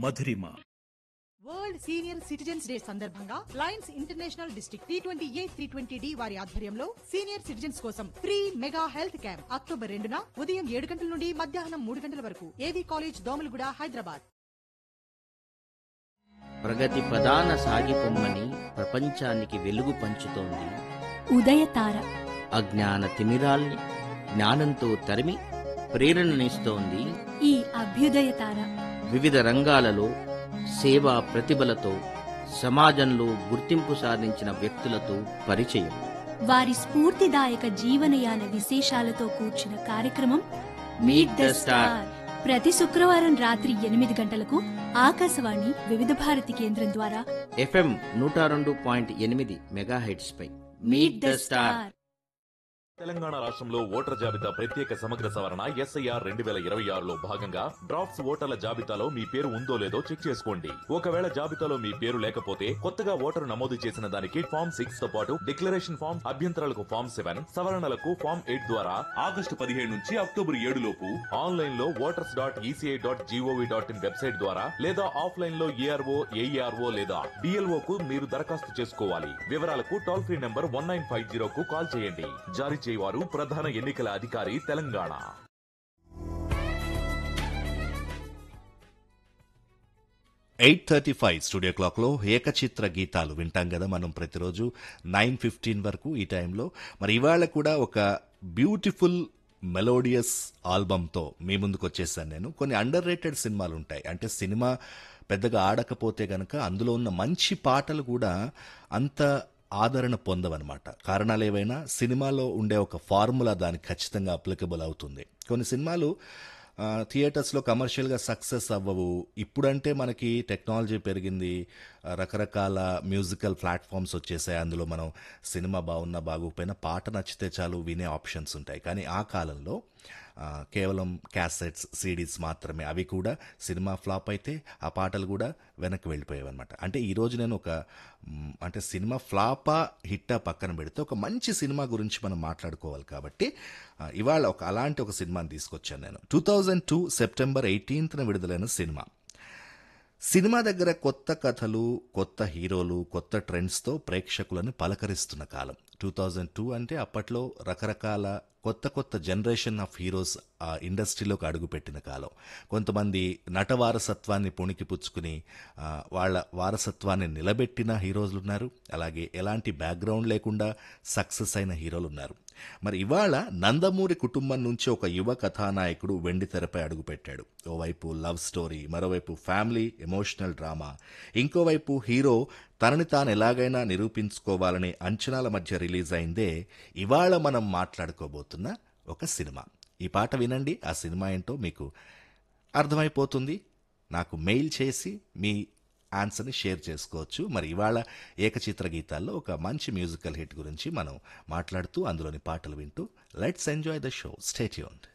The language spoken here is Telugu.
మధురిమ వరల్డ్ సీనియర్ సిటిజన్స్ డే సందర్భంగా lions international district T twenty A three twenty D వారి ఆధ్వర్యంలో సీనియర్ సిటిజన్స్ కోసం free mega health camp October రెండున ఉదయం ఏడు గంటల నుండి మధ్యాహ్నం మూడు గంటల వరకు ఏవీ కాలేజ్ దోమలగూడ హైదరాబాద్ ప్రగతి ప్రధాన సాగిపొమ్మని ప్రపంచానికి వెలుగు పంచుతోంది ఉదయతార అజ్ఞాన తిమిరాల్ని జ్ఞానంతో తరిమి ప్రేరణనిస్తోంది ఈ అభ్యుదయతార వివిధ రంగాలలో సేవా ప్రతిభలతో సమాజంలో గుర్తింపు సాధించిన వ్యక్తులతో పరిచయం వారి స్ఫూర్తిదాయక జీవనయాన విశేషాలతో కూర్చిన కార్యక్రమం మీట్ ద స్టార్ ప్రతి శుక్రవారం రాత్రి ఎనిమిది గంటలకు ఆకాశవాణి వివిధ భారతి కేంద్రం ద్వారా ఎఫ్ఎం నూట రెండు పాయింట్ ఎనిమిది మెగాహెడ్స్ పై మీట్ ద స్టార్ తెలంగాణ రాష్ట్రంలో ఓటర్ల జాబితా ప్రత్యేక సమగ్ర సవరణ ఎస్ఐఆర్ రెండు వేల ఇరవై ఆరులో భాగంగా డ్రాఫ్ట్స్ ఓటర్ల జాబితాలో మీ పేరు ఉందో లేదో చెక్ చేసుకోండి ఒకవేళ జాబితాలో మీ పేరు లేకపోతే కొత్తగా ఓటరు నమోదు చేసిన దానికి ఫామ్ సిక్స్ తో పాటు డిక్లరేషన్ ఫామ్ అభ్యంతరాలకు ఫామ్ సెవెన్ సవరణలకు ఫామ్ ఎయిట్ ద్వారా ఆగస్టు పదిహేడు నుంచి అక్టోబర్ ఏడు లోపు ఆన్లైన్ లో voters dot ECI dot GOV dot in website ద్వారా లేదా ఆఫ్లైన్ లో ఏఆర్ఓ ఏఈఆర్ఓ లేదా డిఎల్ఓ కు మీరు దరఖాస్తు చేసుకోవాలి వివరాలకు toll free number one nine five zero కు కాల్ చేయండి జారీ చేయవారు ప్రధాన ఎన్నికల అధికారి Telangana eight thirty five studio క్లాక్లో ఏకచిత్ర గీతాలు వింటాం కదా మనం ప్రతిరోజు నైన్ ఫిఫ్టీన్ వరకు ఈ టైంలో మరి ఇవాళ కూడా ఒక బ్యూటిఫుల్ మెలోడియస్ ఆల్బమ్తో మీ ముందుకు వచ్చేసాను నేను కొన్ని అండర్ రేటెడ్ సినిమాలు ఉంటాయి అంటే సినిమా పెద్దగా ఆడకపోతే గనక అందులో ఉన్న మంచి పాటలు కూడా అంత ఆదరణ పొందవన్నమాట కారణాలు ఏవైనా సినిమాలో ఉండే ఒక ఫార్ములా దానికి ఖచ్చితంగా అప్లికబుల్ అవుతుంది కొన్ని సినిమాలు ఆ, థియేటర్స్లో కమర్షియల్గా సక్సెస్ అవ్వవు ఇప్పుడంటే మనకి టెక్నాలజీ పెరిగింది ఆ, రకరకాల మ్యూజికల్ ప్లాట్ఫామ్స్ వచ్చేసాయి అందులో మనం సినిమా బాగున్నా బాగోకపోయినా పాట నచ్చితే చాలు వినే ఆప్షన్స్ ఉంటాయి కానీ ఆ కాలంలో ఆ, కేవలం క్యాసెట్స్ సీడీస్ మాత్రమే అవి కూడా సినిమా ఫ్లాప్ అయితే ఆ పాటలు కూడా వెనక్కి వెళ్ళిపోయాయి అనమాట అంటే ఈరోజు నేను ఒక మ్, అంటే సినిమా ఫ్లాపా హిట్టా పక్కన పెడితే ఒక మంచి సినిమా గురించి మనం మాట్లాడుకోవాలి కాబట్టి ఆ, ఇవాళ ఒక అలాంటి ఒక సినిమాని తీసుకొచ్చాను నేను టూ థౌజండ్ టూ సెప్టెంబర్ ఎయిటీన్త్న విడుదలైన సినిమా సినిమా దగ్గర కొత్త కథలు కొత్త హీరోలు కొత్త ట్రెండ్స్తో ప్రేక్షకులను పలకరిస్తున్న కాలం టూ థౌజండ్ టూ అంటే అప్పట్లో రకరకాల కొత్త కొత్త జనరేషన్ ఆఫ్ హీరోస్ ఆ ఇండస్ట్రీలోకి అడుగుపెట్టిన కాలం కొంతమంది నట వారసత్వాన్ని పుణికి పుచ్చుకుని ఆ, వాళ్ళ వారసత్వాన్ని నిలబెట్టిన హీరోలు ఉన్నారు అలాగే ఎలాంటి బ్యాక్గ్రౌండ్ లేకుండా సక్సెస్ అయిన హీరోలు ఉన్నారు మరి ఇవాళ నందమూరి కుటుంబం నుంచి ఒక యువ కథానాయకుడు వెండి తెరపై అడుగుపెట్టాడు ఓవైపు లవ్ స్టోరీ మరోవైపు ఫ్యామిలీ ఎమోషనల్ డ్రామా ఇంకోవైపు హీరో తనని తాను ఎలాగైనా నిరూపించుకోవాలనే అంచనాల మధ్య రిలీజ్ అయిందే ఇవాళ మనం మాట్లాడుకోబోతున్న ఒక సినిమా ఈ పాట వినండి ఆ సినిమా ఏంటో మీకు అర్థమైపోతుంది నాకు మెయిల్ చేసి మీ ఆన్సర్ని షేర్ చేసుకోవచ్చు మరి ఇవాళ ఏకచిత్ర గీతాల్లో ఒక మంచి మ్యూజికల్ హిట్ గురించి మనం మాట్లాడుతూ అందులోని పాటలు వింటూ let's enjoy the show stay tuned